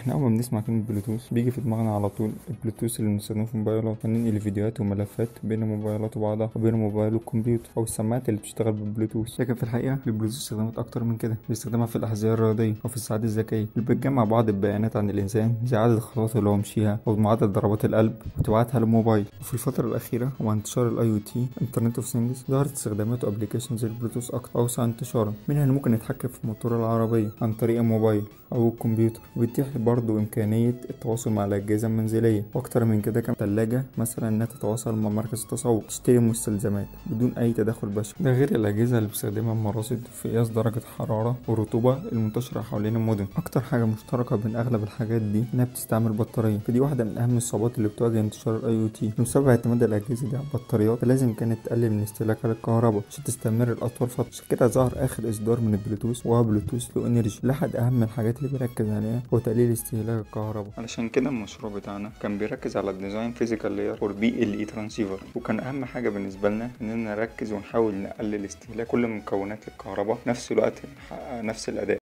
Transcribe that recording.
احنا اول ما بنسمع كلمه بلوتوث بيجي في دماغنا على طول البلوتوث اللي بنستخدمه في الموبايلات فننقل فيديوهات وملفات بين الموبايلات وبعضها وبين الموبايل والكمبيوتر او السماعات اللي بتشتغل بالبلوتوث لكن في الحقيقه البلوتوث استخدامات اكتر من كده بيستخدمها في الاحذيه الرياضيه وفي الساعات الذكيه اللي بتجمع بعض البيانات عن الانسان زي عدد الخطوات اللي هو مشيها او معدل ضربات القلب وتبعتها للموبايل وفي الفتره الاخيره ومع انتشار الاي او تي انترنت اوف ثينجز ظهرت استخدامات وابلكيشنز للبلوتوث اكتر اوسع انتشارا منها ان ممكن نتحكم في موتور العربيه عن طريق الموبايل او الكمبيوتر وبيتيح برضه امكانيه التواصل مع الاجهزه المنزليه واكتر من كده كمان ثلاجه مثلا انها تتواصل مع مركز التسوق تشتري مستلزمات بدون اي تدخل بشري ده غير الاجهزه اللي بيستخدمها المراصد في قياس درجه الحراره والرطوبه المنتشره حوالين المدن اكتر حاجه مشتركه بين اغلب الحاجات دي انها بتستعمل بطاريه فدي واحده من اهم الصعوبات اللي بتواجه انتشار الاي او تي بسبب اعتماد الاجهزه دي على البطاريات فلازم كانت تقلل من استهلاكها للكهرباء عشان تستمر لاطول فتره عشان كده ظهر اخر اصدار من البلوتوث وهو بلوتوث لو انرجي لحد اهم الحاجات اللي بيركز عليها هو تقليل استهلاك الكهرباء علشان كده المشروع بتاعنا كان بيركز على الديزاين فيزيكال لاير اور بي ال اي ترانسيفر وكان اهم حاجه بالنسبه لنا اننا نركز ونحاول نقلل استهلاك كل مكونات الكهرباء في نفس الوقت نحقق نفس الاداء